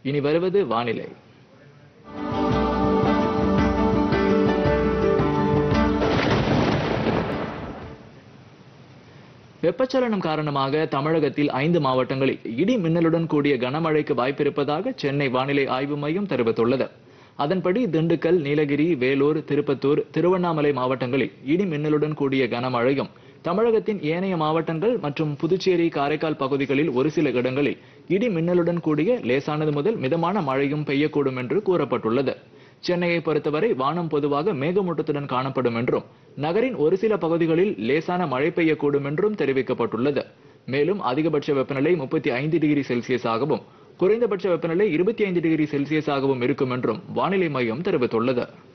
இனி வருவது வானிலை வெப்பச்சலனம் காரணமாக தமிழகத்தில் ஐந்து மாவட்டங்களில் இடி மின்னலுடன் கூடிய கனமழைக்கு வாய்ப்பிருப்பதாக சென்னை வானிலை ஆய்வு மையம் தெரிவித்துள்ளது அதன்படி திண்டுக்கல் நீலகிரி வேலூர் திருப்பத்தூர் திருவண்ணாமலை மாவட்டங்களில் இடி மின்னலுடன் கூடிய கனமழையும் தமிழகத்தின் ஏனைய மாவட்டங்கள் மற்றும் புதுச்சேரி காரைக்கால் பகுதிகளில் ஒரு சில இடங்களில் இடி மின்னலுடன் கூடிய லேசானது முதல் மிதமான மழையும் பெய்யக்கூடும் என்று கூறப்பட்டுள்ளது சென்னையை பொறுத்தவரை வானம் பொதுவாக மேகமூட்டத்துடன் காணப்படும் என்றும் நகரின் ஒரு சில பகுதிகளில் லேசான மழை பெய்யக்கூடும் என்றும் தெரிவிக்கப்பட்டுள்ளது மேலும் அதிகபட்ச வெப்பநிலை முப்பத்தி ஐந்து டிகிரி செல்சியஸாகவும் குறைந்தபட்ச வெப்பநிலை இருபத்தி ஐந்து டிகிரி செல்சியஸாகவும் இருக்கும் என்றும் வானிலை மையம் தெரிவித்துள்ளது